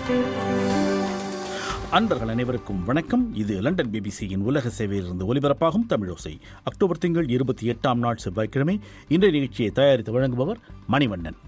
அன்பர்கள் அனைவருக்கும் வணக்கம் இது லண்டன் பிபிசியின் உலக சேவையிலிருந்து ஒலிபரப்பாகும் தமிழோசை அக்டோபர் திங்கள் இருபத்தி எட்டாம் நாள் செவ்வாய்க்கிழமை இன்றைய நிகழ்ச்சியை தயாரித்து வழங்குபவர் மணிவண்ணன்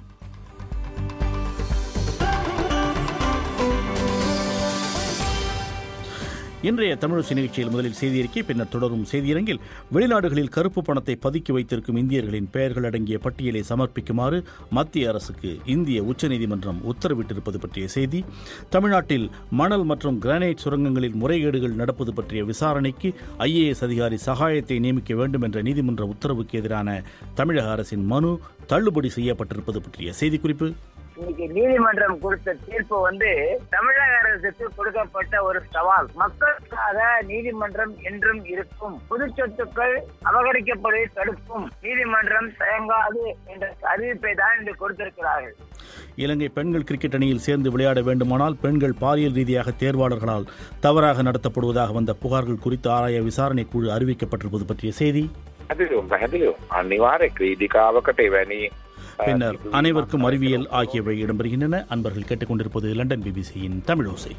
இன்றைய தமிழோசை நிகழ்ச்சியில் முதலில் செய்தியறிக்கை பின்னர் தொடரும் செய்தியரங்கில் வெளிநாடுகளில் கருப்பு பணத்தை பதுக்கி வைத்திருக்கும் இந்தியர்களின் பெயர்கள் அடங்கிய பட்டியலை சமர்ப்பிக்குமாறு மத்திய அரசுக்கு இந்திய உச்சநீதிமன்றம் உத்தரவிட்டிருப்பது பற்றிய செய்தி தமிழ்நாட்டில் மணல் மற்றும் கிரானைட் சுரங்கங்களில் முறைகேடுகள் நடப்பது பற்றிய விசாரணைக்கு ஐஏஎஸ் அதிகாரி சகாயத்தை நியமிக்க வேண்டும் என்ற நீதிமன்ற உத்தரவுக்கு எதிரான தமிழக அரசின் மனு தள்ளுபடி செய்யப்பட்டிருப்பது பற்றிய செய்திக்குறிப்பு இன்னைக்கு நீதிமன்றம் கொடுத்த தீர்ப்பு வந்து தமிழக அரசுக்கு கொடுக்கப்பட்ட ஒரு சவால் மக்களுக்காக நீதிமன்றம் என்றும் இருக்கும் பொது சொத்துக்கள் அபகரிக்கப்படுவதை தடுக்கும் நீதிமன்றம் தயங்காது என்ற அறிவிப்பை தான் இன்று கொடுத்திருக்கிறார்கள் இலங்கை பெண்கள் கிரிக்கெட் அணியில் சேர்ந்து விளையாட வேண்டுமானால் பெண்கள் பாலியல் ரீதியாக தேர்வாளர்களால் தவறாக நடத்தப்படுவதாக வந்த புகார்கள் குறித்து ஆராய விசாரணை குழு அறிவிக்கப்பட்டிருப்பது பற்றிய செய்தி පැහැදිලිවම පැහැදිලිව අනිවාර්ය ක්‍රීඩිකාවකට එවැනි பின்னர் அனைவருக்கும் அறிவியல் ஆகியவை இடம்பெறுகின்றன அன்பர்கள் கேட்டுக்கொண்டிருப்பது லண்டன் பிபிசியின் தமிழோசை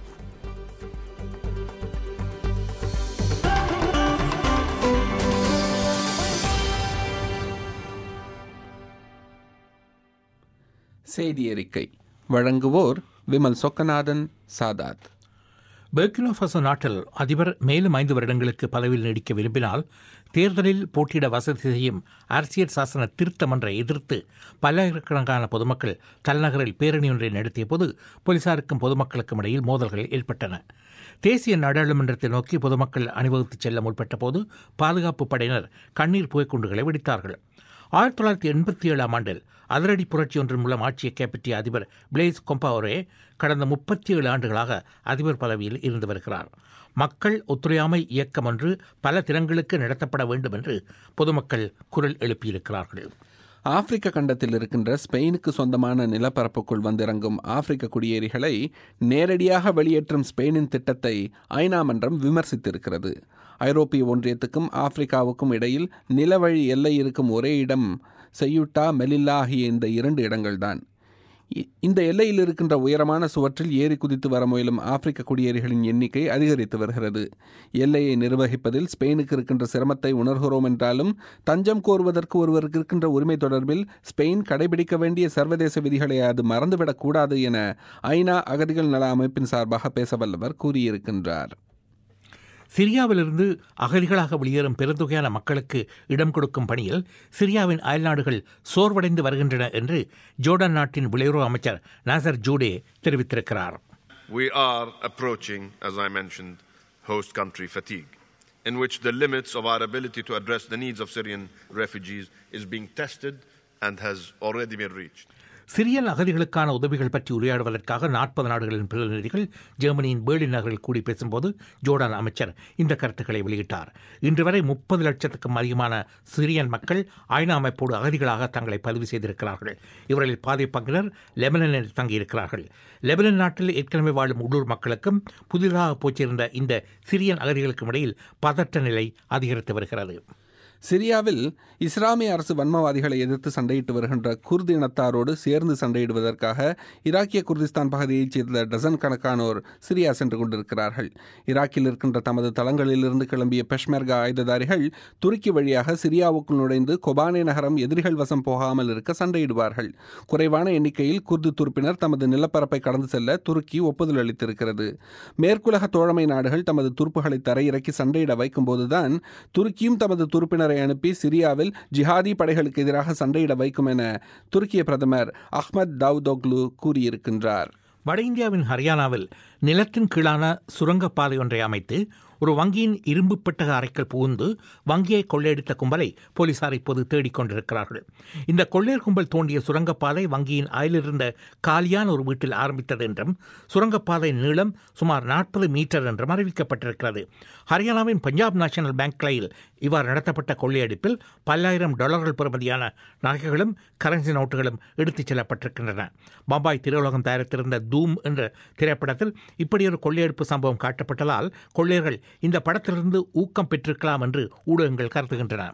செய்தி அறிக்கை வழங்குவோர் விமல் சொக்கநாதன் சாதாத் பெர்கினோ ஃபசோ நாட்டில் அதிபர் மேலும் ஐந்து வருடங்களுக்கு பதவியில் நீடிக்க விரும்பினால் தேர்தலில் போட்டியிட வசதி செய்யும் அரசியல் சாசன திருத்தம் ஒன்றை எதிர்த்து பல்லாயிரக்கணக்கான பொதுமக்கள் தலைநகரில் பேரணி ஒன்றை நடத்திய போது போலீசாருக்கும் பொதுமக்களுக்கும் இடையில் மோதல்கள் ஏற்பட்டன தேசிய நாடாளுமன்றத்தை நோக்கி பொதுமக்கள் அணிவகுத்துச் செல்ல முற்பட்ட போது பாதுகாப்பு படையினர் கண்ணீர் புகைக்குண்டுகளை வெடித்தார்கள் ஆயிரத்தி தொள்ளாயிரத்தி எண்பத்தி ஏழாம் ஆண்டில் அதிரடி புரட்சி ஒன்றின் மூலம் ஆட்சியை கைப்பற்றிய அதிபர் பிளேஸ் கொம்பாவரே கடந்த முப்பத்தி ஏழு ஆண்டுகளாக அதிபர் பதவியில் இருந்து வருகிறார் மக்கள் ஒத்துழையாமை இயக்கம் ஒன்று பல தினங்களுக்கு நடத்தப்பட வேண்டும் என்று பொதுமக்கள் குரல் எழுப்பியிருக்கிறார்கள் ஆப்பிரிக்க கண்டத்தில் இருக்கின்ற ஸ்பெயினுக்கு சொந்தமான நிலப்பரப்புக்குள் வந்திறங்கும் ஆப்பிரிக்க குடியேறிகளை நேரடியாக வெளியேற்றும் ஸ்பெயினின் திட்டத்தை ஐநா மன்றம் விமர்சித்திருக்கிறது ஐரோப்பிய ஒன்றியத்துக்கும் ஆப்பிரிக்காவுக்கும் இடையில் நிலவழி எல்லை இருக்கும் ஒரே இடம் செய்யுட்டா மெலில்லா ஆகிய இந்த இரண்டு இடங்கள்தான் இ- இந்த எல்லையில் இருக்கின்ற உயரமான சுவற்றில் ஏறி குதித்து வர முயலும் ஆப்பிரிக்க குடியேறிகளின் எண்ணிக்கை அதிகரித்து வருகிறது எல்லையை நிர்வகிப்பதில் ஸ்பெயினுக்கு இருக்கின்ற சிரமத்தை உணர்கிறோம் என்றாலும் தஞ்சம் கோருவதற்கு ஒருவருக்கு இருக்கின்ற உரிமை தொடர்பில் ஸ்பெயின் கடைபிடிக்க வேண்டிய சர்வதேச விதிகளை அது மறந்துவிடக்கூடாது என ஐநா அகதிகள் நல அமைப்பின் சார்பாக பேச வல்லவர் கூறியிருக்கின்றார் சிரியாவிலிருந்து அகதிகளாக வெளியேறும் பெருந்தொகையான மக்களுக்கு இடம் கொடுக்கும் பணியில் சிரியாவின் அயல்நாடுகள் சோர்வடைந்து வருகின்றன என்று ஜோர்டான் நாட்டின் வெளியுறவு அமைச்சர் நாசர் ஜூடே தெரிவித்திருக்கிறார் We are approaching, as I mentioned, host country fatigue, in which the limits of our ability to address the needs of Syrian refugees is being tested and has already been reached. Syrian அகதிகளுக்கான உதவிகள் பற்றி உரையாடுவதற்காக நாற்பது நாடுகளின் பிரதிநிதிகள் ஜெர்மனியின் Berlin நகரில் கூடி பேசும்போது ஜோர்டான் அமைச்சர் இந்த கருத்துக்களை வெளியிட்டார் இன்று வரை முப்பது லட்சத்துக்கும் அதிகமான சிரியன் மக்கள் ஐநா அமைப்போடு அகதிகளாக தங்களை பதிவு செய்திருக்கிறார்கள் இவர்களில் பாதி பங்கினர் லெபனனில் தங்கியிருக்கிறார்கள் லெபனன் நாட்டில் ஏற்கனவே வாழும் உள்ளூர் மக்களுக்கும் புதிதாக போச்சிருந்த இந்த சிரியன் அகதிகளுக்கும் இடையில் பதற்ற நிலை அதிகரித்து வருகிறது சிரியாவில் இஸ்லாமிய அரசு வன்மவாதிகளை எதிர்த்து சண்டையிட்டு வருகின்ற குர்து இனத்தாரோடு சேர்ந்து சண்டையிடுவதற்காக ஈராக்கிய குர்திஸ்தான் பகுதியைச் சேர்ந்த டசன் கணக்கானோர் சிரியா சென்று கொண்டிருக்கிறார்கள் ஈராக்கில் இருக்கின்ற தமது தளங்களிலிருந்து கிளம்பிய பெஷ்மெர்கா ஆயுததாரிகள் துருக்கி வழியாக சிரியாவுக்குள் நுழைந்து கொபானே நகரம் எதிரிகள் வசம் போகாமல் இருக்க சண்டையிடுவார்கள் குறைவான எண்ணிக்கையில் குர்து துருப்பினர் தமது நிலப்பரப்பை கடந்து செல்ல துருக்கி ஒப்புதல் அளித்திருக்கிறது மேற்குலக தோழமை நாடுகள் தமது துருப்புகளை தரையிறக்கி சண்டையிட வைக்கும்போதுதான் துருக்கியும் தமது துருப்பினரை அனுப்பி சிரியாவில் ஜிஹாதி படைகளுக்கு எதிராக சண்டையிட வைக்கும் என துருக்கிய பிரதமர் அஹ்மத் தாவுதோக்லு கூறியிருக்கின்றார் வட இந்தியாவின் ஹரியானாவில் நிலத்தின் கீழான சுரங்கப்பாதை ஒன்றை அமைத்து ஒரு வங்கியின் இரும்பு பெட்டக அறைக்குள் புகுந்து வங்கியை கொள்ளையடித்த கும்பலை போலீசார் இப்போது தேடிக் கொண்டிருக்கிறார்கள் இந்த கொள்ளையர் கும்பல் தோண்டிய சுரங்கப்பாதை வங்கியின் அயலிருந்த காலியான ஒரு வீட்டில் ஆரம்பித்தது என்றும் சுரங்கப்பாதை நீளம் சுமார் நாற்பது மீட்டர் என்றும் அறிவிக்கப்பட்டிருக்கிறது ஹரியானாவின் பஞ்சாப் நேஷனல் பேங்க் கிளையில் இவ்வாறு நடத்தப்பட்ட கொள்ளையடிப்பில் பல்லாயிரம் டாலர்கள் பெறுமதியான நகைகளும் கரன்சி நோட்டுகளும் எடுத்துச் செல்லப்பட்டிருக்கின்றன பம்பாய் திரையுலகம் தயாரித்திருந்த தூம் என்ற திரைப்படத்தில் இப்படியொரு கொள்ளையடிப்பு சம்பவம் காட்டப்பட்டதால் கொள்ளையர்கள் இந்த படத்திலிருந்து ஊக்கம் பெற்றிருக்கலாம் என்று ஊடகங்கள் கருதுகின்றன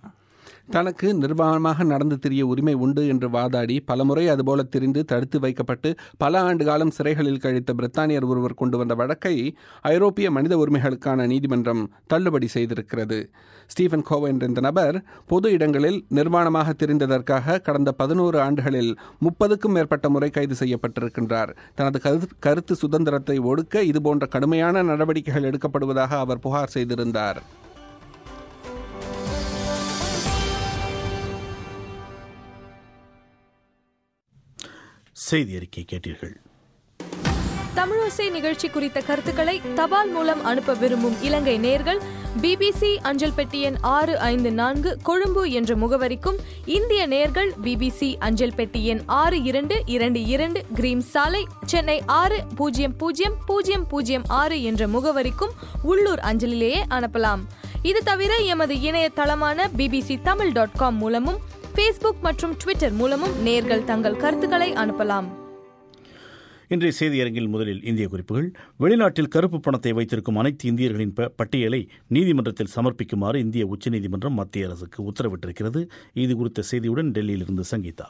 தனக்கு நிர்வாணமாக நடந்து திரிய உரிமை உண்டு என்று வாதாடி பலமுறை அதுபோல திரிந்து தடுத்து வைக்கப்பட்டு பல ஆண்டு காலம் சிறைகளில் கழித்த பிரித்தானியர் ஒருவர் கொண்டு வந்த வழக்கை ஐரோப்பிய மனித உரிமைகளுக்கான நீதிமன்றம் தள்ளுபடி செய்திருக்கிறது ஸ்டீஃபன் கோவன் என்ற நபர் பொது இடங்களில் நிர்வாணமாக திரிந்ததற்காக கடந்த பதினோரு ஆண்டுகளில் முப்பதுக்கும் மேற்பட்ட முறை கைது செய்யப்பட்டிருக்கின்றார் தனது கருத்து கருத்து சுதந்திரத்தை ஒடுக்க இதுபோன்ற கடுமையான நடவடிக்கைகள் எடுக்கப்படுவதாக அவர் புகார் செய்திருந்தார் செய்தி அறிக்கை கேட்டீர்கள் தமிழோசை நிகழ்ச்சி குறித்த கருத்துக்களை தபால் மூலம் அனுப்ப விரும்பும் இலங்கை நேர்கள் பிபிசி அஞ்சல் பெட்டி எண் ஆறு ஐந்து நான்கு கொழும்பு என்ற முகவரிக்கும் இந்திய நேர்கள் பிபிசி அஞ்சல் பெட்டி எண் ஆறு இரண்டு இரண்டு இரண்டு கிரீம் சாலை சென்னை ஆறு பூஜ்ஜியம் பூஜ்ஜியம் பூஜ்ஜியம் பூஜ்ஜியம் ஆறு என்ற முகவரிக்கும் உள்ளூர் அஞ்சலிலேயே அனுப்பலாம் இது தவிர எமது இணையதளமான பிபிசி தமிழ் டாட் காம் மூலமும் ஃபேஸ்புக் மற்றும் ட்விட்டர் மூலமும் நேர்கள் தங்கள் கருத்துக்களை அனுப்பலாம் இன்றைய செய்தியரங்கில் முதலில் இந்திய குறிப்புகள் வெளிநாட்டில் கருப்பு பணத்தை வைத்திருக்கும் அனைத்து இந்தியர்களின் ப- பட்டியலை நீதிமன்றத்தில் சமர்ப்பிக்குமாறு இந்திய உச்சநீதிமன்றம் மத்திய அரசுக்கு உத்தரவிட்டிருக்கிறது இது குறித்த செய்தியுடன் டெல்லியிலிருந்து சங்கீதா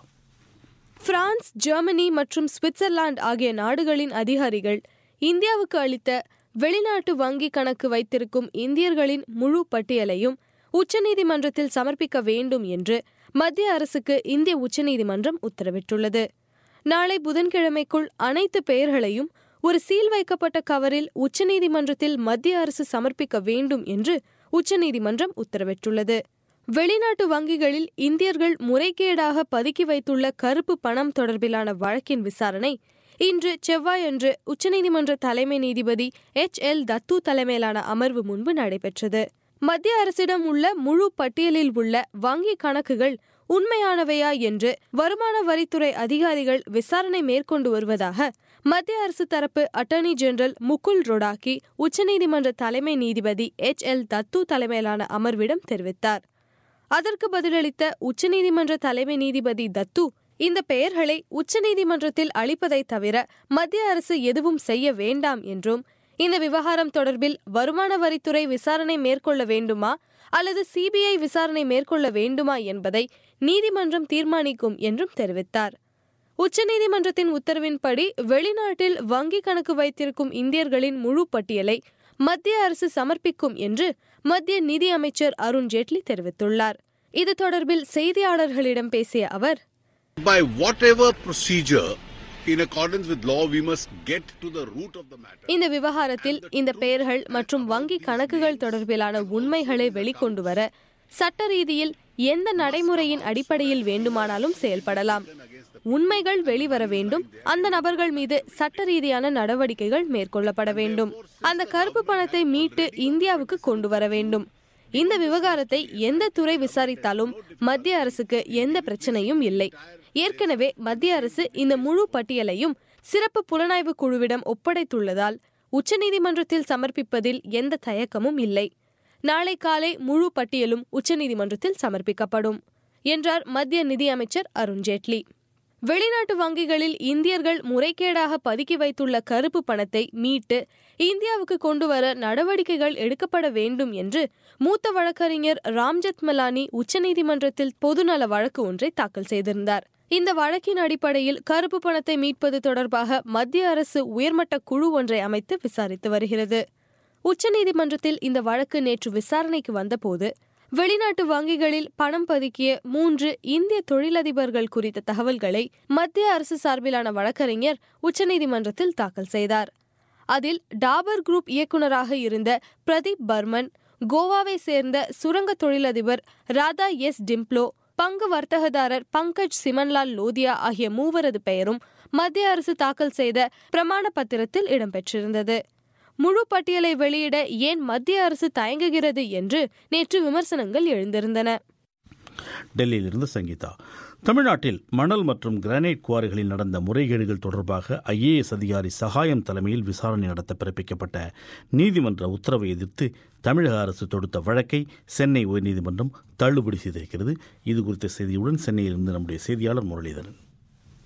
பிரான்ஸ் ஜெர்மனி மற்றும் சுவிட்சர்லாந்து ஆகிய நாடுகளின் அதிகாரிகள் இந்தியாவுக்கு அளித்த வெளிநாட்டு வங்கி கணக்கு வைத்திருக்கும் இந்தியர்களின் முழு பட்டியலையும் உச்சநீதிமன்றத்தில் சமர்ப்பிக்க வேண்டும் என்று மத்திய அரசுக்கு இந்திய உச்சநீதிமன்றம் உத்தரவிட்டுள்ளது நாளை புதன்கிழமைக்குள் அனைத்து பெயர்களையும் ஒரு சீல் வைக்கப்பட்ட கவரில் உச்சநீதிமன்றத்தில் மத்திய அரசு சமர்ப்பிக்க வேண்டும் என்று உச்சநீதிமன்றம் உத்தரவிட்டுள்ளது வெளிநாட்டு வங்கிகளில் இந்தியர்கள் முறைகேடாக பதுக்கி வைத்துள்ள கருப்பு பணம் தொடர்பிலான வழக்கின் விசாரணை இன்று செவ்வாயன்று உச்சநீதிமன்ற தலைமை நீதிபதி எச் எல் தத்து தலைமையிலான அமர்வு முன்பு நடைபெற்றது மத்திய அரசிடம் உள்ள முழு பட்டியலில் உள்ள வங்கி கணக்குகள் உண்மையானவையா என்று வருமான வரித்துறை அதிகாரிகள் விசாரணை மேற்கொண்டு வருவதாக மத்திய அரசு தரப்பு அட்டர்னி ஜெனரல் முகுல் ரொடாக்கி உச்சநீதிமன்ற தலைமை நீதிபதி எச் எல் தத்து தலைமையிலான அமர்விடம் தெரிவித்தார் அதற்கு பதிலளித்த உச்சநீதிமன்ற தலைமை நீதிபதி தத்து இந்த பெயர்களை உச்சநீதிமன்றத்தில் அளிப்பதை தவிர மத்திய அரசு எதுவும் செய்ய வேண்டாம் என்றும் இந்த விவகாரம் தொடர்பில் வருமான வரித்துறை விசாரணை மேற்கொள்ள வேண்டுமா அல்லது சிபிஐ விசாரணை மேற்கொள்ள வேண்டுமா என்பதை நீதிமன்றம் தீர்மானிக்கும் என்றும் தெரிவித்தார் உச்சநீதிமன்றத்தின் உத்தரவின்படி வெளிநாட்டில் வங்கி கணக்கு வைத்திருக்கும் இந்தியர்களின் முழு பட்டியலை மத்திய அரசு சமர்ப்பிக்கும் என்று மத்திய நிதி அமைச்சர் அருண் ஜேட்லி தெரிவித்துள்ளார் இது தொடர்பில் செய்தியாளர்களிடம் பேசிய அவர் By whatever procedure, in accordance with law, we must get to the root of the matter. இந்த விவகாரத்தில் இந்த பெயர்கள் மற்றும் வங்கி கணக்குகள் தொடர்பிலான உண்மைகளை வெளிக்கொண்டு வர சட்ட ரீதியில் எந்த நடைமுறையின் அடிப்படையில் வேண்டுமானாலும் செயல்படலாம் உண்மைகள் வெளிவர வேண்டும் அந்த நபர்கள் மீது சட்ட ரீதியான நடவடிக்கைகள் மேற்கொள்ளப்பட வேண்டும் அந்த கருப்பு பணத்தை மீட்டு இந்தியாவுக்கு கொண்டு வர வேண்டும் இந்த விவகாரத்தை எந்த துறை விசாரித்தாலும் மத்திய அரசுக்கு எந்த பிரச்சனையும் இல்லை ஏற்கனவே மத்திய அரசு இந்த முழு பட்டியலையும் சிறப்பு புலனாய்வு குழுவிடம் ஒப்படைத்துள்ளதால் உச்சநீதிமன்றத்தில் சமர்ப்பிப்பதில் எந்த தயக்கமும் இல்லை நாளை காலை முழு பட்டியலும் உச்சநீதிமன்றத்தில் சமர்ப்பிக்கப்படும் என்றார் மத்திய நிதியமைச்சர் அருண் ஜேட்லி வெளிநாட்டு வங்கிகளில் இந்தியர்கள் முறைகேடாக பதுக்கி வைத்துள்ள கருப்பு பணத்தை மீட்டு இந்தியாவுக்கு கொண்டு வர நடவடிக்கைகள் எடுக்கப்பட வேண்டும் என்று மூத்த வழக்கறிஞர் ராம்ஜெத் மலானி உச்சநீதிமன்றத்தில் பொதுநல வழக்கு ஒன்றை தாக்கல் செய்திருந்தார் இந்த வழக்கின் அடிப்படையில் கருப்பு பணத்தை மீட்பது தொடர்பாக மத்திய அரசு உயர்மட்ட குழு ஒன்றை அமைத்து விசாரித்து வருகிறது உச்சநீதிமன்றத்தில் இந்த வழக்கு நேற்று விசாரணைக்கு வந்தபோது வெளிநாட்டு வங்கிகளில் பணம் பதுக்கிய மூன்று இந்திய தொழிலதிபர்கள் குறித்த தகவல்களை மத்திய அரசு சார்பிலான வழக்கறிஞர் உச்சநீதிமன்றத்தில் தாக்கல் செய்தார் அதில் டாபர் குரூப் இயக்குநராக இருந்த பிரதீப் பர்மன் கோவாவை சேர்ந்த சுரங்க தொழிலதிபர் ராதா எஸ் டிம்ப்ளோ பங்கு வர்த்தகதாரர் பங்கஜ் சிமன்லால் லோதியா ஆகிய மூவரது பெயரும் மத்திய அரசு தாக்கல் செய்த பிரமாண பத்திரத்தில் இடம்பெற்றிருந்தது முழு பட்டியலை வெளியிட ஏன் மத்திய அரசு தயங்குகிறது என்று நேற்று விமர்சனங்கள் எழுந்திருந்தன டெல்லியிலிருந்து சங்கீதா தமிழ்நாட்டில் மணல் மற்றும் கிரானைட் குவாரிகளில் நடந்த முறைகேடுகள் தொடர்பாக ஐஏஎஸ் அதிகாரி சகாயம் தலைமையில் விசாரணை நடத்த பிறப்பிக்கப்பட்ட நீதிமன்ற உத்தரவை எதிர்த்து தமிழக அரசு தொடுத்த வழக்கை சென்னை உயர்நீதிமன்றம் தள்ளுபடி செய்திருக்கிறது இது குறித்த செய்தியுடன் சென்னையிலிருந்து நம்முடைய செய்தியாளர் முரளிதரன்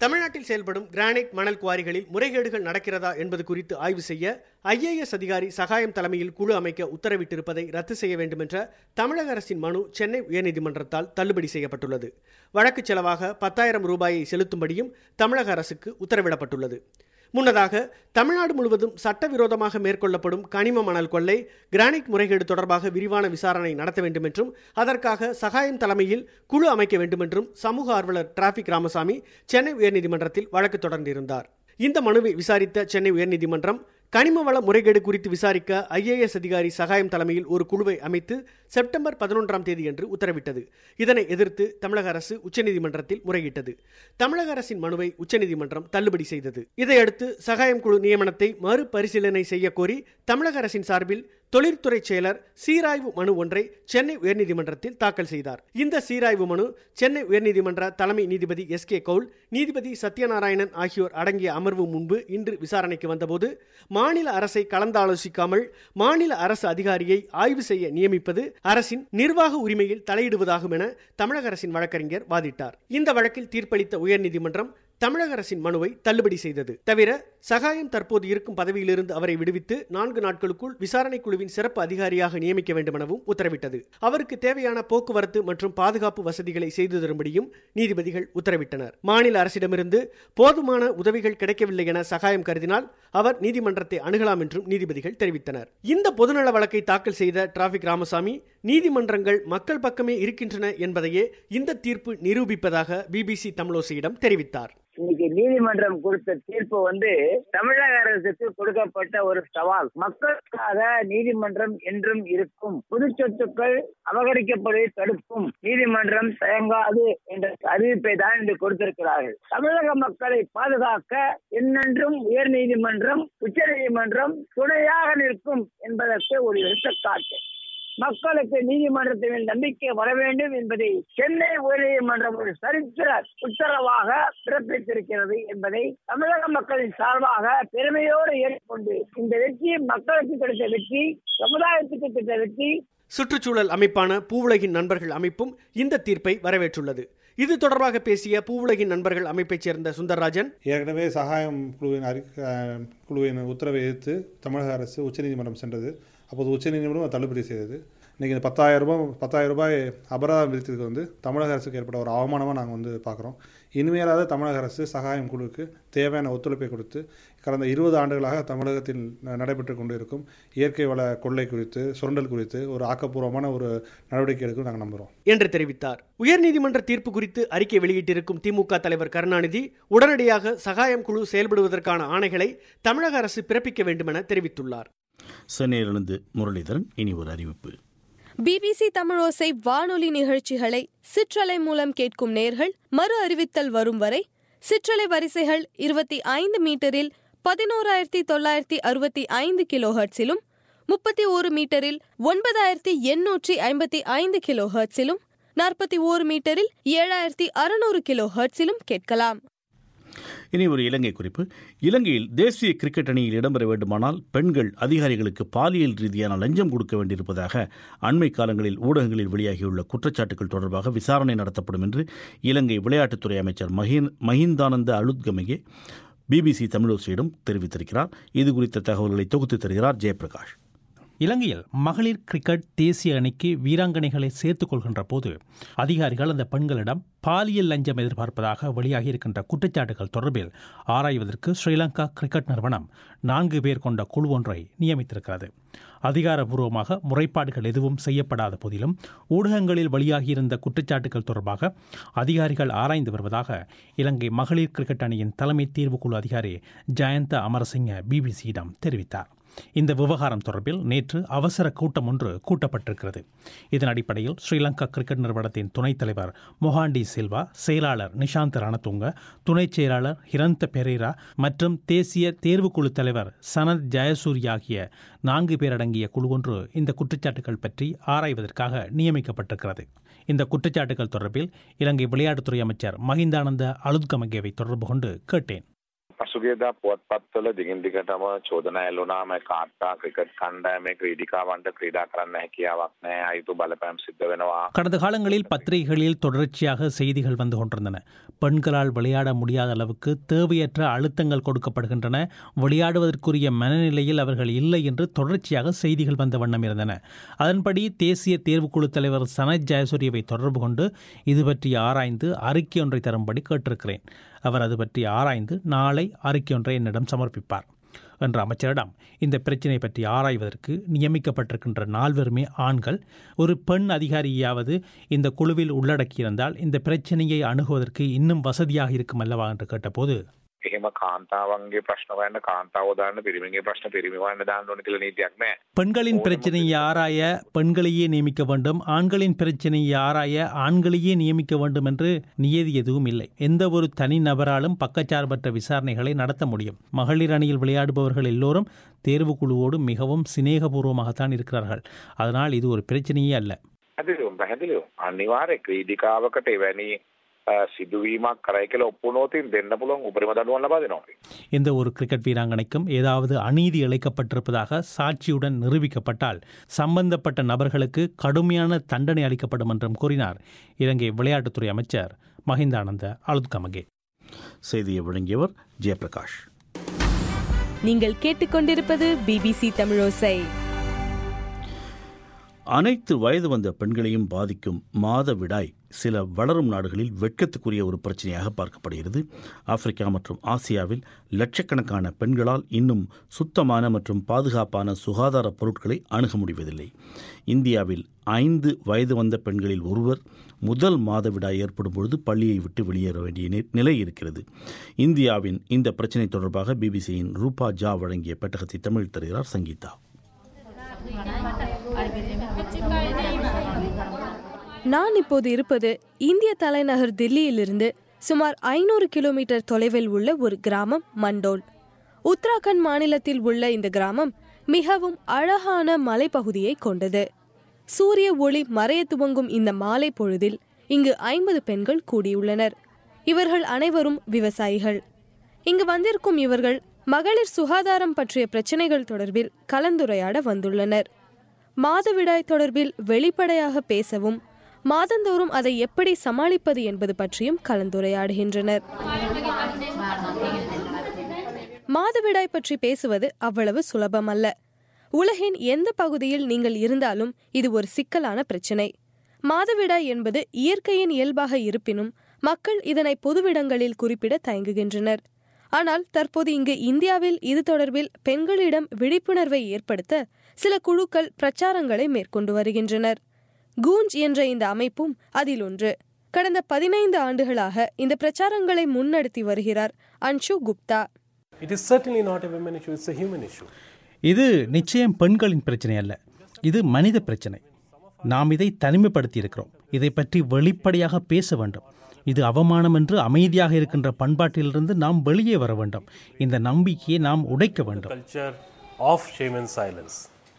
தமிழ்நாட்டில் செயல்படும் கிரானைட் மணல் குவாரிகளில் முறைகேடுகள் நடக்கிறதா என்பது குறித்து ஆய்வு செய்ய ஐஏஎஸ் அதிகாரி சகாயம் தலைமையில் குழு அமைக்க உத்தரவிட்டிருப்பதை ரத்து செய்ய வேண்டும் என்ற தமிழக அரசின் மனு சென்னை உயர்நீதிமன்றத்தால் தள்ளுபடி செய்யப்பட்டுள்ளது வழக்கு செலவாக பத்தாயிரம் ரூபாயை செலுத்தும்படியும் தமிழக அரசுக்கு உத்தரவிடப்பட்டுள்ளது முன்னதாக தமிழ்நாடு முழுவதும் சட்டவிரோதமாக மேற்கொள்ளப்படும் கனிம மணல் கொள்ளை கிரானைட் முறைகேடு தொடர்பாக விரிவான விசாரணை நடத்த வேண்டும் என்றும் அதற்காக சகாயம் தலைமையில் குழு அமைக்க வேண்டும் என்றும் சமூக ஆர்வலர் டிராபிக் ராமசாமி சென்னை உயர்நீதிமன்றத்தில் வழக்கு தொடர்ந்திருந்தார் இந்த மனுவை விசாரித்த சென்னை உயர்நீதிமன்றம் கனிம வள முறைகேடு குறித்து விசாரிக்க ஐஏஎஸ் அதிகாரி சகாயம் தலைமையில் ஒரு குழுவை அமைத்து செப்டம்பர் பதினொன்றாம் தேதி என்று உத்தரவிட்டது இதனை எதிர்த்து தமிழக அரசு உச்சநீதிமன்றத்தில் முறையிட்டது தமிழக அரசின் மனுவை உச்சநீதிமன்றம் தள்ளுபடி செய்தது இதையடுத்து சகாயம் குழு நியமனத்தை மறுபரிசீலனை செய்ய கோரி தமிழக அரசின் சார்பில் தொழிற்துறை செயலர் சீராய்வு மனு ஒன்றை சென்னை உயர்நீதிமன்றத்தில் தாக்கல் செய்தார் இந்த சீராய்வு மனு சென்னை உயர்நீதிமன்ற தலைமை நீதிபதி எஸ் கே கவுல் நீதிபதி சத்யநாராயணன் ஆகியோர் அடங்கிய அமர்வு முன்பு இன்று விசாரணைக்கு வந்தபோது மாநில அரசை கலந்தாலோசிக்காமல் மாநில அரசு அதிகாரியை ஆய்வு செய்ய நியமிப்பது அரசின் நிர்வாக உரிமையில் தலையிடுவதாகும் என தமிழக அரசின் வழக்கறிஞர் வாதிட்டார் இந்த வழக்கில் தீர்ப்பளித்த உயர்நீதிமன்றம் தமிழக அரசின் மனுவை தள்ளுபடி செய்தது தவிர சகாயம் தற்போது இருக்கும் பதவியிலிருந்து அவரை விடுவித்து நான்கு நாட்களுக்குள் விசாரணை குழுவின் சிறப்பு அதிகாரியாக நியமிக்க வேண்டும் எனவும் உத்தரவிட்டது அவருக்கு தேவையான போக்குவரத்து மற்றும் பாதுகாப்பு வசதிகளை செய்து தரும்படியும் நீதிபதிகள் உத்தரவிட்டனர் மாநில அரசிடமிருந்து போதுமான உதவிகள் கிடைக்கவில்லை என சகாயம் கருதினால் அவர் நீதிமன்றத்தை அணுகலாம் என்றும் நீதிபதிகள் தெரிவித்தனர் இந்த பொதுநல வழக்கை தாக்கல் செய்த டிராபிக் ராமசாமி நீதிமன்றங்கள் மக்கள் பக்கமே இருக்கின்றன என்பதையே இந்த தீர்ப்பு நிரூபிப்பதாக பிபிசி தமிழோசையிடம் தெரிவித்தார் இன்னைக்கு நீதிமன்றம் கொடுத்த தீர்ப்பு வந்து தமிழக அரசுக்கு கொடுக்கப்பட்ட ஒரு சவால் மக்களுக்காக நீதிமன்றம் என்றும் இருக்கும் பொது சொத்துக்கள் அபகரிக்கப்படுவதை தடுக்கும் நீதிமன்றம் தயங்காது என்ற அறிவிப்பை தான் இன்று கொடுத்திருக்கிறார்கள் தமிழக மக்களை பாதுகாக்க என்னென்றும் உயர் நீதிமன்றம் உச்ச நீதிமன்றம் துணையாக நிற்கும் என்பதற்கு ஒரு எடுத்துக்காட்டு மக்களுக்கு நீதிமன்றத்தின் நம்பிக்கை வர வேண்டும் என்பதை சென்னை உயர்நீதிமன்றம் ஒரு சரித்திர உத்தரவாக பிறப்பித்திருக்கிறது என்பதை தமிழக மக்களின் சார்பாக பெருமையோடு ஏற்றுக்கொண்டு இந்த வெற்றி மக்களுக்கு கிடைத்த வெற்றி சமுதாயத்துக்கு கிடைத்த வெற்றி சுற்றுச்சூழல் அமைப்பான பூவுலகின் நண்பர்கள் அமைப்பும் இந்த தீர்ப்பை வரவேற்றுள்ளது இது தொடர்பாக பேசிய பூவுலகின் நண்பர்கள் அமைப்பைச் சேர்ந்த சுந்தரராஜன் ஏற்கனவே சகாயம் குழுவின் அறி குழுவின் உத்தரவை எதிர்த்து தமிழக அரசு உச்சநீதிமன்றம் சென்றது அப்போது உச்சநீதிமன்றம் தள்ளுபடி செய்தது இன்றைக்கி இந்த பத்தாயிரம் ரூபாய் பத்தாயிரம் ரூபாய் அபராதம் விதித்ததுக்கு வந்து தமிழக அரசுக்கு ஏற்பட்ட ஒரு அவமானமாக நாங்கள் வந்து பார்க்குறோம் இனிமேலாவது தமிழக அரசு சகாயம் குழுவுக்கு தேவையான ஒத்துழைப்பை கொடுத்து கடந்த இருபது ஆண்டுகளாக தமிழகத்தில் நடைபெற்று கொண்டு இருக்கும் இயற்கை வள கொள்ளை குறித்து சுரண்டல் குறித்து ஒரு ஆக்கப்பூர்வமான ஒரு நடவடிக்கை எடுக்கும் நாங்கள் நம்புகிறோம் என்று தெரிவித்தார் உயர்நீதிமன்ற தீர்ப்பு குறித்து அறிக்கை வெளியிட்டிருக்கும் திமுக தலைவர் கருணாநிதி உடனடியாக சகாயம் குழு செயல்படுவதற்கான ஆணைகளை தமிழக அரசு பிறப்பிக்க வேண்டும் என தெரிவித்துள்ளார் சென்னையிலிருந்து முரளிதரன் இனி ஒரு அறிவிப்பு பிபிசி தமிழோசை வானொலி நிகழ்ச்சிகளை சிற்றலை மூலம் கேட்கும் நேர்கள் மறு அறிவித்தல் வரும் வரை சிற்றலை வரிசைகள் இருபத்தி ஐந்து மீட்டரில் பதினோராயிரத்தி தொள்ளாயிரத்தி அறுபத்தி ஐந்து கிலோ ஹர்ட்ஸிலும் முப்பத்தி ஓரு மீட்டரில் ஒன்பதாயிரத்தி எண்ணூற்றி ஐம்பத்தி ஐந்து கிலோ ஹர்ட்ஸிலும் நாற்பத்தி ஓரு மீட்டரில் ஏழாயிரத்தி அறுநூறு கிலோ ஹர்ட்ஸிலும் கேட்கலாம் இனி ஒரு இலங்கை குறிப்பு இலங்கையில் தேசிய கிரிக்கெட் அணியில் இடம்பெற வேண்டுமானால் பெண்கள் அதிகாரிகளுக்கு பாலியல் ரீதியான லஞ்சம் கொடுக்க வேண்டியிருப்பதாக அண்மை காலங்களில் ஊடகங்களில் வெளியாகியுள்ள குற்றச்சாட்டுகள் தொடர்பாக விசாரணை நடத்தப்படும் என்று இலங்கை விளையாட்டுத்துறை அமைச்சர் மஹின் மஹிந்தானந்த அலுத்கமையே பிபிசி தமிழோசியிடம் தெரிவித்திருக்கிறார் இது குறித்த தகவல்களை தொகுத்து தருகிறார் ஜெயபிரகாஷ் இலங்கையில் மகளிர் கிரிக்கெட் தேசிய அணிக்கு வீராங்கனைகளை சேர்த்துக் கொள்கின்ற போது அதிகாரிகள் அந்த பெண்களிடம் பாலியல் லஞ்சம் எதிர்பார்ப்பதாக வெளியாகி இருக்கின்ற குற்றச்சாட்டுகள் தொடர்பில் ஆராய்வதற்கு ஸ்ரீலங்கா கிரிக்கெட் நிறுவனம் நான்கு பேர் கொண்ட குழு ஒன்றை நியமித்திருக்கிறது அதிகாரப்பூர்வமாக முறைப்பாடுகள் எதுவும் செய்யப்படாத போதிலும் ஊடகங்களில் வெளியாகியிருந்த குற்றச்சாட்டுகள் தொடர்பாக அதிகாரிகள் ஆராய்ந்து வருவதாக இலங்கை மகளிர் கிரிக்கெட் அணியின் தலைமை தேர்வுக்குழு அதிகாரி ஜெயந்த அமரசிங்க பிபிசியிடம் தெரிவித்தார் இந்த விவகாரம் தொடர்பில் நேற்று அவசர கூட்டம் ஒன்று கூட்டப்பட்டிருக்கிறது இதன் அடிப்படையில் ஸ்ரீலங்கா கிரிக்கெட் நிறுவனத்தின் துணைத் தலைவர் மொஹாண்டி சில்வா செயலாளர் நிஷாந்த் ரணதுங்க துணைச் செயலாளர் ஹிரந்த பெரேரா மற்றும் தேசிய தேர்வுக்குழு தலைவர் சனத் ஜெயசூரிய ஆகிய நான்கு பேர் அடங்கிய குழு ஒன்று இந்த குற்றச்சாட்டுகள் பற்றி ஆராய்வதற்காக நியமிக்கப்பட்டிருக்கிறது இந்த குற்றச்சாட்டுகள் தொடர்பில் இலங்கை விளையாட்டுத்துறை அமைச்சர் மஹிந்தானந்த அலுத்கமகேவை தொடர்பு கொண்டு கேட்டேன் පසුගේදා පුවත්පත්වල දිගින් දිගටම චෝදනා එල්ලුණාම කාට්ටා ක්‍රිකට් කණ්ඩායමේ ක්‍රීඩිකාවන්ට ක්‍රීඩා කරන්න හැකියාවක් නැහැ අයුතු බලපෑම් සිද්ධ වෙනවා கடந்த காலங்களில் பத்திரிகைகளில் தொடர்ச்சியாக செய்திகள் வந்து கொண்டிருந்தன பெண்களால் விளையாட முடியாத அளவுக்கு தேவையற்ற அழுத்தங்கள் கொடுக்கப்படுகின்றன விளையாடுவதற்குரிய மனநிலையில் அவர்கள் இல்லை என்று தொடர்ச்சியாக செய்திகள் வந்த வண்ணம் இருந்தன அதன்படி தேசிய தேர்வுக்குழு தலைவர் சனத் ஜெயசூரியவை தொடர்பு கொண்டு இது பற்றி ஆராய்ந்து அறிக்கை ஒன்றை தரும்படி கேட்டிருக்கிறேன் அவர் அது பற்றி ஆராய்ந்து நாளை அறிக்கை ஒன்றை என்னிடம் சமர்ப்பிப்பார் என்ற அமைச்சரிடம் இந்த பிரச்சினை பற்றி ஆராய்வதற்கு நியமிக்கப்பட்டிருக்கின்ற நால்வருமே ஆண்கள் ஒரு பெண் அதிகாரியாவது இந்த குழுவில் உள்ளடக்கியிருந்தால் இந்த பிரச்சனையை அணுகுவதற்கு இன்னும் வசதியாக இருக்கும் அல்லவா என்று கேட்டபோது එහෙම කාන්තාවන්ගේ ප්‍රශ්න හොයන්න කාන්තාව දාන්න පිරිමිගේ ප්‍රශ්න පිරිමි හොයන්න දාන්න ඕන කියලා නීතියක් නැහැ. பெண்களின் பிரச்சனையை ஆராய பெண்களையே நியமிக்க வேண்டும் ஆண்களின் பிரச்சனையை ஆராய ஆண்களையே நியமிக்க வேண்டும் என்று நியதி எதுவும் இல்லை எந்த ஒரு தனி நபராலும் பக்கச்சார்பற்ற விசாரணைகளை நடத்த முடியும் மகளிர் அணியில் விளையாடுபவர்கள் எல்லோரும் தேர்வுக்குழுவோடு மிகவும் சிநேகபூர்வமாகத்தான் இருக்கிறார்கள் அதனால் இது ஒரு பிரச்சனையே அல்ல පැහැදිලිවම පැහැදිලිව අනිවාර්ය ක්‍රීඩිකාවකට එවැනි අ, සිදුවීමක් කරයි කියලා ඔප්පු නොතින් දෙන්න පුළුවන් උපරිම දඩුවම් ලබා දෙනවා. எந்த ஒரு கிரிக்கெட் வீராங்கனைக்கும் ஏதாவது அநீதி இழைக்கப்பட்டிருப்பதாக சாட்சியுடன் நிரூபிக்கப்பட்டால் சம்பந்தப்பட்ட நபர்களுக்கு கடுமையான தண்டனை அளிக்கப்படும் என்றும் கூறினார் இலங்கை விளையாட்டுத்துறை அமைச்சர் மஹிந்தானந்த அலுத்கமகே செய்தியை வழங்கியவர் ஜெயபிரகாஷ் நீங்கள் கேட்டுக்கொண்டிருப்பது பிபிசி தமிழோசை அனைத்து வயது வந்த பெண்களையும் பாதிக்கும் மாதவிடாய் சில வளரும் நாடுகளில் வெட்கத்துக்குரிய ஒரு பிரச்சனையாக பார்க்கப்படுகிறது ஆப்பிரிக்கா மற்றும் ஆசியாவில் லட்சக்கணக்கான பெண்களால் இன்னும் சுத்தமான மற்றும் பாதுகாப்பான சுகாதார பொருட்களை அணுக முடிவதில்லை இந்தியாவில் ஐந்து வயது வந்த பெண்களில் ஒருவர் முதல் மாதவிடாய் ஏற்படும் பொழுது பள்ளியை விட்டு வெளியேற வேண்டிய நி- நிலை இருக்கிறது இந்தியாவின் இந்த பிரச்சினை தொடர்பாக பிபிசியின் ரூபா ஜா வழங்கிய பெட்டகத்தை தமிழ் தருகிறார் சங்கீதா நான் இப்போது இருப்பது இந்திய தலைநகர் தில்லியிலிருந்து சுமார் ஐநூறு கிலோமீட்டர் தொலைவில் உள்ள ஒரு கிராமம் மண்டோல் உத்தராகண்ட் மாநிலத்தில் உள்ள இந்த கிராமம் மிகவும் அழகான மலைப்பகுதியை கொண்டது சூரிய ஒளி மறைய துவங்கும் இந்த மாலை பொழுதில் இங்கு ஐம்பது பெண்கள் கூடியுள்ளனர் இவர்கள் அனைவரும் விவசாயிகள் இங்கு வந்திருக்கும் இவர்கள் மகளிர் சுகாதாரம் பற்றிய பிரச்சனைகள் தொடர்பில் கலந்துரையாட வந்துள்ளனர் மாதவிடாய் தொடர்பில் வெளிப்படையாக பேசவும் மாதந்தோறும் அதை எப்படி சமாளிப்பது என்பது பற்றியும் கலந்துரையாடுகின்றனர் மாதவிடாய் பற்றி பேசுவது அவ்வளவு சுலபமல்ல உலகின் எந்த பகுதியில் நீங்கள் இருந்தாலும் இது ஒரு சிக்கலான பிரச்சினை மாதவிடாய் என்பது இயற்கையின் இயல்பாக இருப்பினும் மக்கள் இதனை பொதுவிடங்களில் குறிப்பிட தயங்குகின்றனர் ஆனால் தற்போது இங்கு இந்தியாவில் இது தொடர்பில் பெண்களிடம் விழிப்புணர்வை ஏற்படுத்த சில குழுக்கள் பிரச்சாரங்களை மேற்கொண்டு வருகின்றனர் கூஞ்ச் என்ற இந்த அமைப்பும் அதில் ஒன்று கடந்த பதினைந்து ஆண்டுகளாக இந்த பிரச்சாரங்களை முன்னெடுத்தி வருகிறார் Anshu Gupta It is certainly not a women issue, it's a human issue. இது நிச்சயம் பெண்களின் பிரச்சனை அல்ல இது மனித பிரச்சனை நாம் இதை தனிமைப்படுத்தி இருக்கிறோம் இதை பற்றி வெளிப்படையாக பேச வேண்டும் இது அவமானம் என்று அமைதியாக இருக்கின்ற பண்பாட்டிலிருந்து நாம் வெளியே வர வேண்டும் இந்த நம்பிக்கையை நாம் உடைக்க வேண்டும் Culture of shame and silence.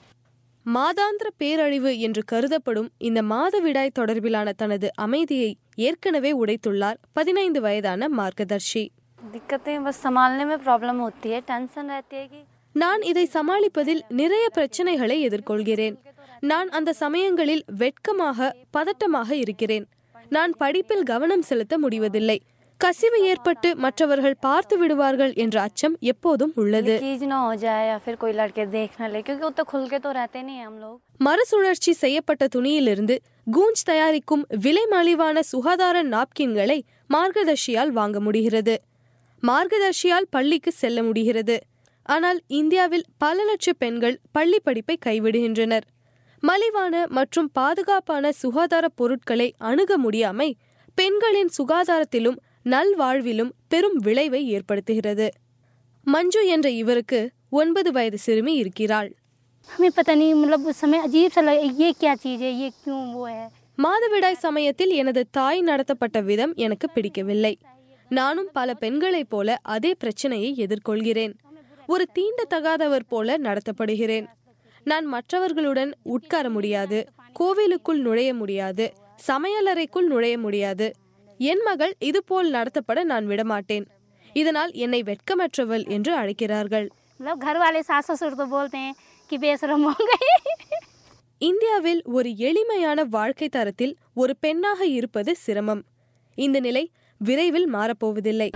மாதாந்திர பேரழிவு என்று கருதப்படும் இந்த மாதவிடாய் தொடர்பிலான தனது அமைதியை ஏற்கனவே உடைத்துள்ளார் பதினைந்து வயதான மார்கதர்ஷி दिक्कतें बस संभालने में प्रॉब्लम होती है टेंशन रहती है कि நான் இதை சமாளிப்பதில் நிறைய பிரச்சனைகளை எதிர்கொள்கிறேன் நான் அந்த சமயங்களில் வெட்கமாக பதட்டமாக இருக்கிறேன் நான் படிப்பில் கவனம் செலுத்த முடிவதில்லை கசிவு ஏற்பட்டு மற்றவர்கள் பார்த்து விடுவார்கள் என்ற அச்சம் எப்போதும் உள்ளது लीकेज ना हो जाए या फिर कोई लड़के देख ना ले क्योंकि उतना खुल के तो रहते नहीं हैं हम लोग மறுசுழற்சி செய்யப்பட்ட துணியிலிருந்து கூஞ்ச் தயாரிக்கும் விலை மலிவான சுகாதார நாப்கின்களை மார்கதர்ஷியால் வாங்க முடிகிறது மார்கதர்ஷியால் பள்ளிக்கு செல்ல முடிகிறது ஆனால் இந்தியாவில் பல லட்ச பெண்கள் பள்ளி படிப்பை கைவிடுகின்றனர் மலிவான மற்றும் பாதுகாப்பான சுகாதார பொருட்களை அணுக முடியாமை பெண்களின் சுகாதாரத்திலும் நல்வாழ்விலும் பெரும் விளைவை ஏற்படுத்துகிறது மஞ்சு என்ற இவருக்கு ஒன்பது வயது சிறுமி இருக்கிறாள் हमें पता नहीं मतलब उस समय अजीब सा लगा ये क्या चीज़ है ये क्यों वो है மாதவிடாய் சமயத்தில் எனது தாய் நடத்தப்பட்ட விதம் எனக்கு பிடிக்கவில்லை நானும் பல பெண்களைப் போல அதே பிரச்சனையை எதிர்கொள்கிறேன் ஒரு தீண்டத்தகாதவர் போல நடத்தப்படுகிறேன் நான் மற்றவர்களுடன் உட்கார முடியாது கோவிலுக்குள் நுழைய முடியாது சமையலறைக்குள் நுழைய முடியாது என் மகள் இதுபோல் நடத்தப்பட நான் விடமாட்டேன் இதனால் என்னை வெட்கமற்றவள் என்று அழைக்கிறார்கள் मतलब घर वाले सास ससुर तो बोलते हैं कि बेशरम हो गई இந்தியாவில் ஒரு எளிமையான வாழ்க்கை தரத்தில் ஒரு பெண்ணாக இருப்பது சிரமம் இந்த நிலை விரைவில் மாறப்போவதில்லை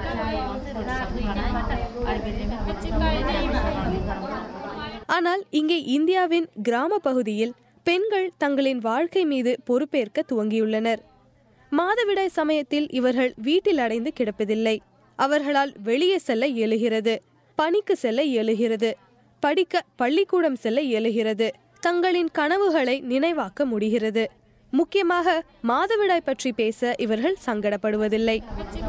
ஆனால் இங்கே இந்தியாவின் கிராம பகுதியில் பெண்கள் தங்களின் வாழ்க்கை மீது பொறுப்பேற்க துவங்கியுள்ளனர் மாதவிடாய் சமயத்தில் இவர்கள் வீட்டில் அடைந்து கிடப்பதில்லை அவர்களால் வெளியே செல்ல இயலுகிறது பணிக்கு செல்ல இயலுகிறது படிக்க பள்ளிக்கூடம் செல்ல இயலுகிறது தங்களின் கனவுகளை நினைவாக்க முடிகிறது முக்கியமாக மாதவிடாய் பற்றி பேச இவர்கள் சங்கடப்படுவதில்லை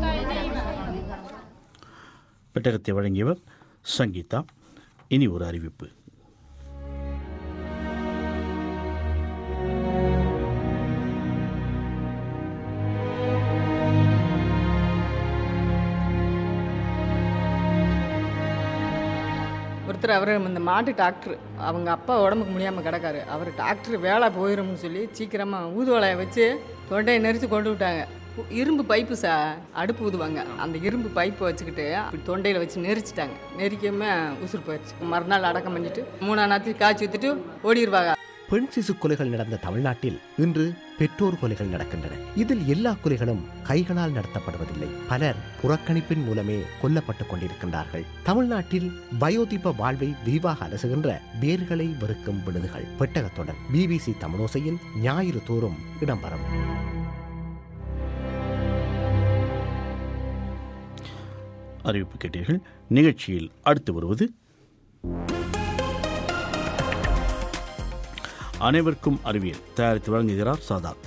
பெட்டகத்தை வழங்கியவர் சங்கீதா இனி ஒரு அறிவிப்பு ஒருத்தர் அவர் இந்த மாட்டு டாக்டர் அவங்க அப்பா உடம்புக்கு முடியாமல் கிடக்காரு அவர் டாக்டர் வேலை போயிரும்னு சொல்லி சீக்கிரமாக ஊதுவலையை வச்சு தொண்டையை நெரிச்சு கொண்டு விட்டாங்க இரும்பு பைப்பு சா அடுப்பு ஊதுவாங்க அந்த இரும்பு பைப்பை வச்சுக்கிட்டு அப்படி தொண்டையில் வச்சு நெரிச்சிட்டாங்க நெரிக்காம உசுறு போயிடுச்சு மறுநாள் அடக்கம் பண்ணிட்டு மூணாம் நாளைக்கு காய்ச்சி ஊற்றிட்டு ஓடிடுவாங்க பெண் சிசு கொலைகள் நடந்த தமிழ்நாட்டில் இன்று பெற்றோர் கொலைகள் நடக்கின்றன இதில் எல்லா கொலைகளும் கைகளால் நடத்தப்படுவதில்லை பலர் புறக்கணிப்பின் மூலமே கொல்லப்பட்டுக் கொண்டிருக்கின்றார்கள் தமிழ்நாட்டில் வயோதிப வாழ்வை விரிவாக அலசுகின்ற வேர்களை வெறுக்கும் விடுதுகள் பெட்டகத்துடன் பிபிசி தமிழோசையில் ஞாயிறு தோறும் இடம்பெறும் அறிவிப்பு கேட்டீர்கள் நிகழ்ச்சியில் அடுத்து வருவது அனைவருக்கும் அறிவியல் தயாரித்து வழங்குகிறார் சாதாத்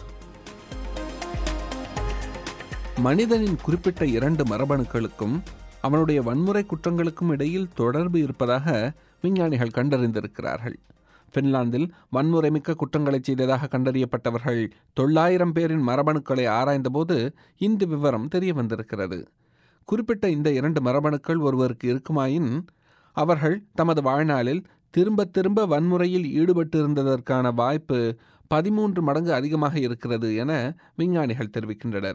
மனிதனின் குறிப்பிட்ட இரண்டு மரபணுக்களுக்கும் அவனுடைய வன்முறை குற்றங்களுக்கும் இடையில் தொடர்பு இருப்பதாக விஞ்ஞானிகள் கண்டறிந்திருக்கிறார்கள் பின்லாந்தில் வன்முறைமிக்க குற்றங்களை செய்ததாக கண்டறியப்பட்டவர்கள் தொள்ளாயிரம் பேரின் மரபணுக்களை ஆராய்ந்தபோது இந்த விவரம் தெரிய வந்திருக்கிறது குறிப்பிட்ட இந்த இரண்டு மரபணுக்கள் ஒருவருக்கு இருக்குமாயின் அவர்கள் தமது வாழ்நாளில் திரும்ப திரும்ப வன்முறையில் ஈடுபட்டிருந்ததற்கான வாய்ப்பு பதிமூன்று மடங்கு அதிகமாக இருக்கிறது என விஞ்ஞானிகள் தெரிவிக்கின்றனர்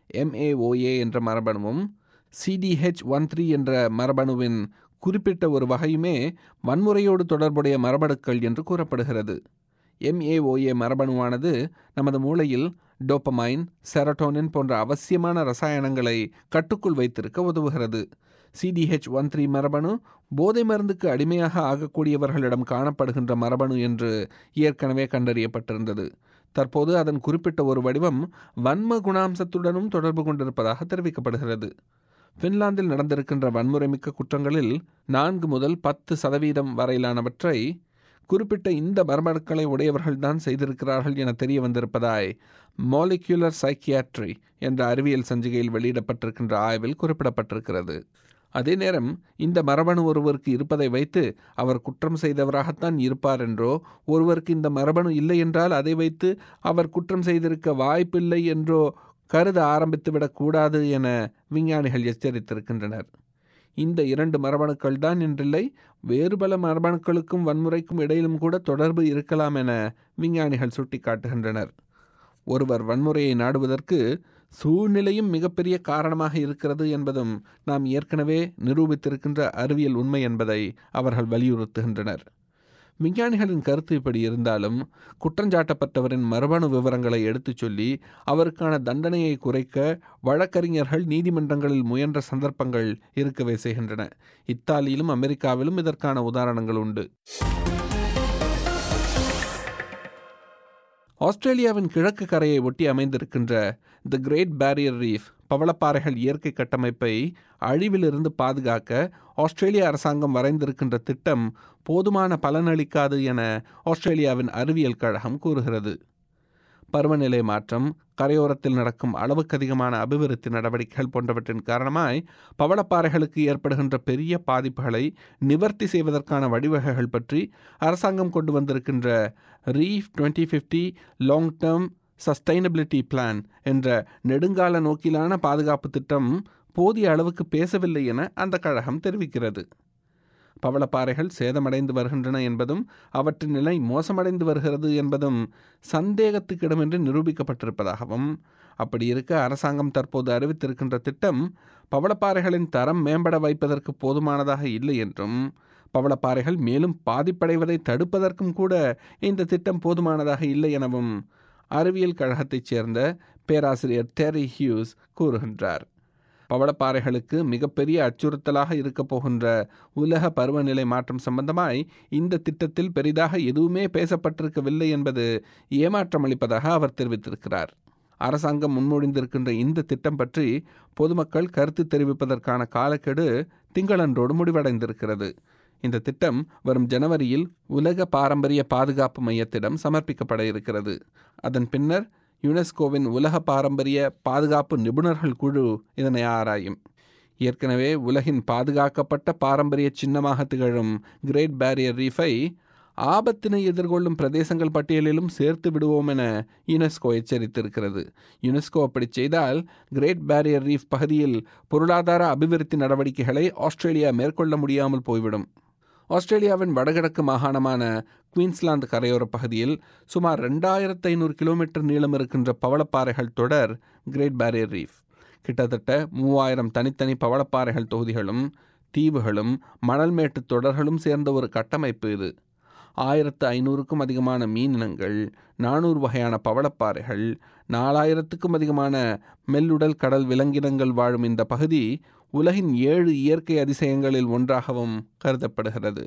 எம்ஏஓஏ என்ற மரபணுவும் சிடிஹெச் ஒன் த்ரீ என்ற மரபணுவின் குறிப்பிட்ட ஒரு வகையுமே வன்முறையோடு தொடர்புடைய மரபணுக்கள் என்று கூறப்படுகிறது எம்ஏஓஏ மரபணுவானது நமது மூளையில் டோப்பமைன் செரட்டோனின் போன்ற அவசியமான ரசாயனங்களை கட்டுக்குள் வைத்திருக்க உதவுகிறது சிடிஹெச் ஒன் த்ரீ மரபணு போதை மருந்துக்கு அடிமையாக ஆகக்கூடியவர்களிடம் காணப்படுகின்ற மரபணு என்று ஏற்கனவே கண்டறியப்பட்டிருந்தது தற்போது அதன் குறிப்பிட்ட ஒரு வடிவம் வன்ம குணாம்சத்துடனும் தொடர்பு கொண்டிருப்பதாக தெரிவிக்கப்படுகிறது பின்லாந்தில் நடந்திருக்கின்ற வன்முறைமிக்க குற்றங்களில் நான்கு முதல் பத்து சதவீதம் வரையிலானவற்றை குறிப்பிட்ட இந்த மரபணுக்களை உடையவர்கள்தான் செய்திருக்கிறார்கள் என தெரிய வந்திருப்பதாய் மாலிக்யூலர் சைக்கியாட்ரி என்ற அறிவியல் சஞ்சிகையில் வெளியிடப்பட்டிருக்கின்ற ஆய்வில் குறிப்பிடப்பட்டிருக்கிறது அதே நேரம் இந்த மரபணு ஒருவருக்கு இருப்பதை வைத்து அவர் குற்றம் செய்தவராகத்தான் இருப்பார் என்றோ ஒருவருக்கு இந்த மரபணு இல்லை என்றால் அதை வைத்து அவர் குற்றம் செய்திருக்க வாய்ப்பில்லை என்றோ கருத ஆரம்பித்துவிடக் கூடாது என விஞ்ஞானிகள் எச்சரித்திருக்கின்றனர் இந்த இரண்டு மரபணுக்கள் தான் என்றில்லை வேறு பல மரபணுக்களுக்கும் வன்முறைக்கும் இடையிலும் கூட தொடர்பு இருக்கலாம் என விஞ்ஞானிகள் சுட்டிக்காட்டுகின்றனர் ஒருவர் வன்முறையை நாடுவதற்கு சூழ்நிலையும் மிகப்பெரிய காரணமாக இருக்கிறது என்பதும் நாம் ஏற்கனவே நிரூபித்திருக்கின்ற அறிவியல் உண்மை என்பதை அவர்கள் வலியுறுத்துகின்றனர் விஞ்ஞானிகளின் கருத்து இப்படி இருந்தாலும் குற்றஞ்சாட்டப்பட்டவரின் மரபணு விவரங்களை எடுத்துச் சொல்லி அவருக்கான தண்டனையை குறைக்க வழக்கறிஞர்கள் நீதிமன்றங்களில் முயன்ற சந்தர்ப்பங்கள் இருக்கவே செய்கின்றன இத்தாலியிலும் அமெரிக்காவிலும் இதற்கான உதாரணங்கள் உண்டு ஆஸ்திரேலியாவின் கிழக்கு கரையை ஒட்டி அமைந்திருக்கின்ற தி கிரேட் பேரியர் ரீஃப் பவளப்பாறைகள் இயற்கை கட்டமைப்பை அழிவிலிருந்து பாதுகாக்க ஆஸ்திரேலிய அரசாங்கம் வரைந்திருக்கின்ற திட்டம் போதுமான பலனளிக்காது என ஆஸ்திரேலியாவின் அறிவியல் கழகம் கூறுகிறது பருவநிலை மாற்றம் கரையோரத்தில் நடக்கும் அளவுக்கு அதிகமான அபிவிருத்தி நடவடிக்கைகள் போன்றவற்றின் காரணமாய் பவளப்பாறைகளுக்கு ஏற்படுகின்ற பெரிய பாதிப்புகளை நிவர்த்தி செய்வதற்கான வழிவகைகள் பற்றி அரசாங்கம் கொண்டு வந்திருக்கின்ற reef twenty fifty long term sustainability plan என்ற நெடுங்கால நோக்கிலான பாதுகாப்பு திட்டம் போதிய அளவுக்கு பேசவில்லை என அந்த கழகம் தெரிவிக்கிறது பவளப்பாறைகள் சேதமடைந்து வருகின்றன என்பதும் அவற்றின் நிலை மோசமடைந்து வருகிறது என்பதும் சந்தேகத்துக்கிடமென்று நிரூபிக்கப்பட்டிருப்பதாகவும் அப்படி இருக்க அரசாங்கம் தற்போது அறிவித்திருக்கின்ற திட்டம் பவளப்பாறைகளின் தரம் மேம்பட வைப்பதற்கு போதுமானதாக இல்லை என்றும் பவளப்பாறைகள் மேலும் பாதிப்படைவதை தடுப்பதற்கும் கூட இந்த திட்டம் போதுமானதாக இல்லை எனவும் அறிவியல் கழகத்தைச் சேர்ந்த பேராசிரியர் டெரி ஹியூஸ் கூறுகின்றார் பவளப்பாறைகளுக்கு மிகப்பெரிய அச்சுறுத்தலாக இருக்கப் போகின்ற உலக பருவநிலை மாற்றம் சம்பந்தமாய் இந்த திட்டத்தில் பெரிதாக எதுவுமே பேசப்பட்டிருக்கவில்லை என்பது ஏமாற்றமளிப்பதாக அவர் தெரிவித்திருக்கிறார் அரசாங்கம் முன்மொழிந்திருக்கின்ற இந்த திட்டம் பற்றி பொதுமக்கள் கருத்து தெரிவிப்பதற்கான காலக்கெடு திங்களன்றோடு முடிவடைந்திருக்கிறது இந்த திட்டம் வரும் ஜனவரியில் உலக பாரம்பரிய பாதுகாப்பு மையத்திடம் சமர்ப்பிக்கப்பட இருக்கிறது அதன் பின்னர் யுனெஸ்கோவின் உலக பாரம்பரிய பாதுகாப்பு நிபுணர்கள் குழு இதனை ஆராயும் ஏற்கனவே உலகின் பாதுகாக்கப்பட்ட பாரம்பரிய சின்னமாக திகழும் கிரேட் பேரியர் ரீஃபை ஆபத்தினை எதிர்கொள்ளும் பிரதேசங்கள் பட்டியலிலும் சேர்த்து விடுவோம் என யுனெஸ்கோ எச்சரித்திருக்கிறது யுனெஸ்கோ அப்படி செய்தால் கிரேட் பேரியர் ரீஃப் பகுதியில் பொருளாதார அபிவிருத்தி நடவடிக்கைகளை ஆஸ்திரேலியா மேற்கொள்ள முடியாமல் போய்விடும் ஆஸ்திரேலியாவின் வடகிழக்கு மாகாணமான குயின்ஸ்லாந்து கரையோர பகுதியில் சுமார் ரெண்டாயிரத்து ஐநூறு கிலோமீட்டர் நீளம் இருக்கின்ற பவளப்பாறைகள் தொடர் கிரேட் பேரியர் ரீஃப் கிட்டத்தட்ட மூவாயிரம் தனித்தனி பவளப்பாறைகள் தொகுதிகளும் தீவுகளும் மணல்மேட்டு தொடர்களும் சேர்ந்த ஒரு கட்டமைப்பு இது ஆயிரத்து ஐநூறுக்கும் அதிகமான மீனினங்கள் நானூறு வகையான பவளப்பாறைகள் நாலாயிரத்துக்கும் அதிகமான மெல்லுடல் கடல் விலங்கினங்கள் வாழும் இந்த பகுதி உலகின் ஏழு இயற்கை அதிசயங்களில் ஒன்றாகவும் கருதப்படுகிறது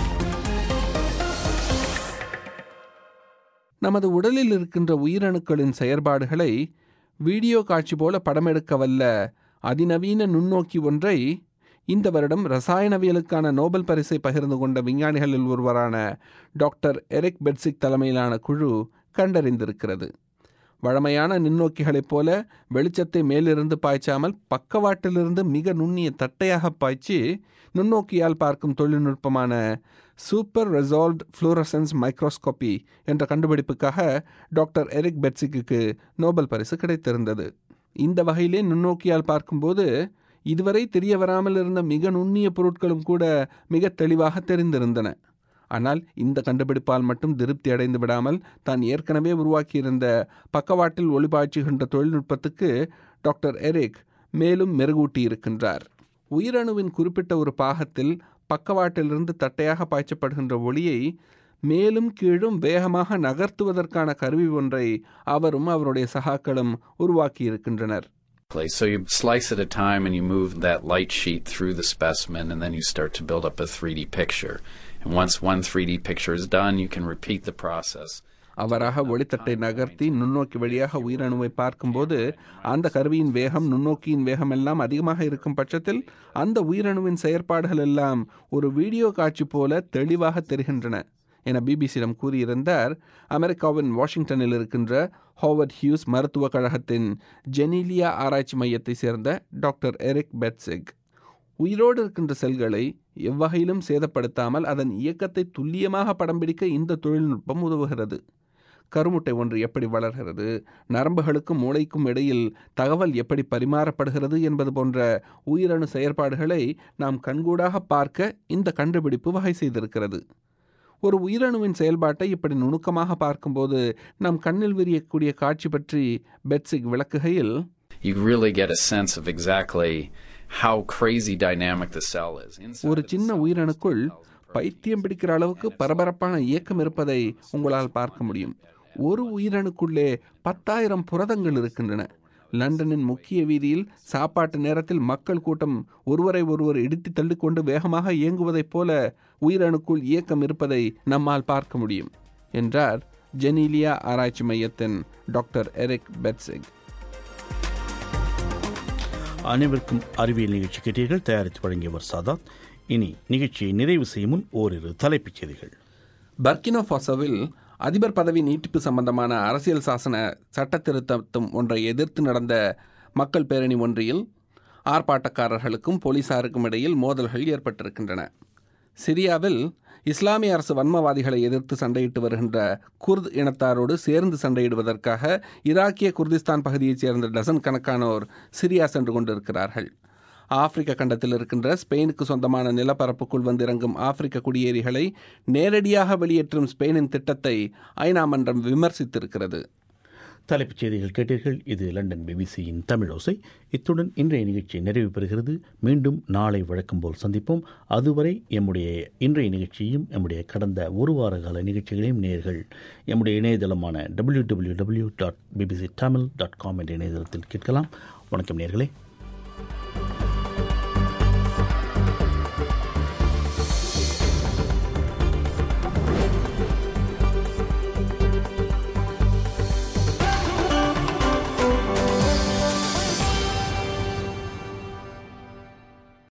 நமது உடலில் இருக்கின்ற உயிரணுக்களின் செயற்பாடுகளை வீடியோ காட்சி போல படமெடுக்க வல்ல அதிநவீன நுண்ணோக்கி ஒன்றை இந்த வருடம் ரசாயனவியலுக்கான நோபல் பரிசை பகிர்ந்து கொண்ட விஞ்ஞானிகளில் ஒருவரான டாக்டர் எரிக் பெட்சிக் தலைமையிலான குழு கண்டறிந்திருக்கிறது வழமையான நுண்ணோக்கிகளைப் போல வெளிச்சத்தை மேலிருந்து பாய்ச்சாமல் பக்கவாட்டிலிருந்து மிக நுண்ணிய தட்டையாக பாய்ச்சி நுண்ணோக்கியால் பார்க்கும் தொழில்நுட்பமான சூப்பர் ரெசால்வ்ட் ஃப்ளூரசன்ஸ் மைக்ரோஸ்கோப்பி என்ற கண்டுபிடிப்புக்காக டாக்டர் எரிக் பெட்சிக்கு நோபல் பரிசு கிடைத்திருந்தது இந்த வகையிலே நுண்ணோக்கியால் பார்க்கும்போது இதுவரை தெரிய வராமல் இருந்த மிக நுண்ணிய பொருட்களும் கூட மிக தெளிவாக தெரிந்திருந்தன ஆனால் இந்த கண்டுபிடிப்பால் மட்டும் திருப்தி அடைந்து விடாமல் தான் ஏற்கனவே உருவாக்கியிருந்த பக்கவாட்டில் ஒளிபாய்ச்சுகின்ற தொழில்நுட்பத்துக்கு டாக்டர் எரிக் மேலும் மெருகூட்டி இருக்கின்றார் உயிரணுவின் குறிப்பிட்ட ஒரு பாகத்தில் பக்கவாட்டிலிருந்து தட்டையாக பாய்ச்சப்படுகின்ற ஒளியை மேலும் கீழும் வேகமாக நகர்த்துவதற்கான கருவி ஒன்றை அவரும் அவருடைய சகாக்களும் உருவாக்கியிருக்கின்றனர் So you slice at a time and you move that light sheet through the specimen and then you start to build up a 3D picture. And once one 3D picture is done, you can repeat the process. அவராக ஒளித்தட்டை நகர்த்தி நுண்ணோக்கி வழியாக உயிரணுவை பார்க்கும்போது அந்த கருவியின் வேகம் நுண்ணோக்கியின் வேகம் எல்லாம் அதிகமாக இருக்கும் பட்சத்தில் அந்த உயிரணுவின் செயற்பாடுகள் எல்லாம் ஒரு வீடியோ காட்சி போல தெளிவாக தெரிகின்றன என பிபிசியிடம் கூறியிருந்தார் அமெரிக்காவின் வாஷிங்டனில் இருக்கின்ற ஹோவர்ட் ஹியூஸ் மருத்துவக் கழகத்தின் ஜெனீலியா ஆராய்ச்சி மையத்தை சேர்ந்த டாக்டர் எரிக் பெட்சிக் உயிரோடு இருக்கின்ற செல்களை எவ்வகையிலும் சேதப்படுத்தாமல் அதன் இயக்கத்தை துல்லியமாக படம் பிடிக்க இந்த தொழில்நுட்பம் உதவுகிறது கருமுட்டை ஒன்று எப்படி வளர்கிறது நரம்புகளுக்கும் மூளைக்கும் இடையில் தகவல் எப்படி பரிமாறப்படுகிறது என்பது போன்ற உயிரணு செயற்பாடுகளை நாம் கண்கூடாக பார்க்க இந்த கண்டுபிடிப்பு வகை செய்திருக்கிறது ஒரு உயிரணுவின் செயல்பாட்டை இப்படி நுணுக்கமாக பார்க்கும்போது நம் கண்ணில் விரியக்கூடிய காட்சி பற்றி பெட்சிக் விளக்குகையில் You really get a sense of exactly how crazy dynamic the cell is. ஒரு சின்ன உயிரணுக்குள் பைத்தியம் பிடிக்கிற அளவுக்கு பரபரப்பான இயக்கம் இருப்பதை உங்களால் பார்க்க முடியும் ஒரு உயிரணுக்குள்ளே பத்தாயிரம் புரதங்கள் இருக்கின்றன லண்டனின் முக்கிய வீதியில் சாப்பாட்டு நேரத்தில் மக்கள் கூட்டம் ஒருவரை ஒருவர் இடித்து தள்ளிக்கொண்டு வேகமாக இயங்குவதைப் போல உயிரணுக்குள் இயக்கம் இருப்பதை நம்மால் பார்க்க முடியும் என்றார் ஜெனீலியா ஆராய்ச்சி மையத்தின் டாக்டர் எரிக் பெட்சிக் அனைவருக்கும் அறிவியல் நிகழ்ச்சி கேட்டீர்கள் தயாரித்து வழங்கியவர் சாதாத் இனி நிகழ்ச்சியை நிறைவு செய்யும் முன் ஓரிரு தலைப்புச் செய்திகள் பர்கினோ ஃபாசோவில் அதிபர் பதவி நீட்டிப்பு சம்பந்தமான அரசியல் சாசன சட்ட திருத்தம் ஒன்றை எதிர்த்து நடந்த மக்கள் பேரணி ஒன்றில் ஆர்ப்பாட்டக்காரர்களுக்கும் போலீசாருக்கும் இடையில் மோதல்கள் ஏற்பட்டிருக்கின்றன சிரியாவில் இஸ்லாமிய அரசு வன்மவாதிகளை எதிர்த்து சண்டையிட்டு வருகின்ற குர்த் இனத்தாரோடு சேர்ந்து சண்டையிடுவதற்காக ஈராக்கிய குர்திஸ்தான் பகுதியைச் சேர்ந்த டசன் கணக்கானோர் சிரியா சென்று கொண்டிருக்கிறார்கள் ஆப்பிரிக்க கண்டத்தில் இருக்கின்ற ஸ்பெயினுக்கு சொந்தமான நிலப்பரப்புக்குள் வந்திறங்கும் ஆப்பிரிக்க குடியேறிகளை நேரடியாக வெளியேற்றும் ஸ்பெயினின் திட்டத்தை ஐநா மன்றம் விமர்சித்திருக்கிறது தலைப்புச் செய்திகள் கேட்டீர்கள் இது லண்டன் பிபிசியின் தமிழோசை இத்துடன் இன்றைய நிகழ்ச்சி நிறைவு பெறுகிறது மீண்டும் நாளை வழக்கம் போல் சந்திப்போம் அதுவரை எம்முடைய இன்றைய நிகழ்ச்சியும் எம்முடைய கடந்த ஒரு வார கால நிகழ்ச்சிகளையும் நேர்கள் எம்முடைய இணையதளமான W W W dot BBC Tamil dot com என்ற இணையதளத்தில் கேட்கலாம் வணக்கம் நேர்களே